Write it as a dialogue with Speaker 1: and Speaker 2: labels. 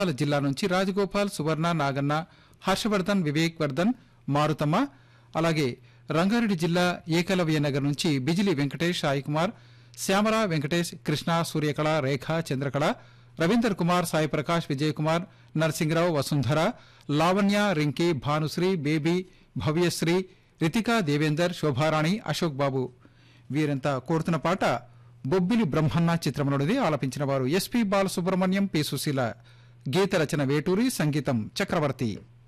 Speaker 1: నంద్యాల జిల్లా నుంచి రాజగోపాల్ సువర్ణ నాగన్న హర్షవర్ధన్ వివేక్ వర్ధన్ మారుతమ్మ అలాగే రంగారెడ్డి జిల్లా ఏకలవ్య నగర్ నుంచి బిజిలి వెంకటేష్ సాయి కుమార్ శ్యామల వెంకటేష్ కృష్ణ సూర్యకళ రేఖ చంద్రకళ రవీందర్ కుమార్ సాయి ప్రకాష్ విజయ్ కుమార్ నరసింగరావు వసుంధర లావణ్య రింకి భానుశ్రీ బేబీ భవ్యశ్రీ రితికా దేవేందర్ శోభారాణి అశోక్ బాబు వీరంతా కోరుతున్న పాట బొబ్బిలి బ్రహ్మన్న చిత్రంలోనిది ఆలపించిన వారు ఎస్పీ బాలసుబ్రహ్మణ్యం పి సుశీల గీత రచన వేటూరి సంగీతం చక్రవర్తి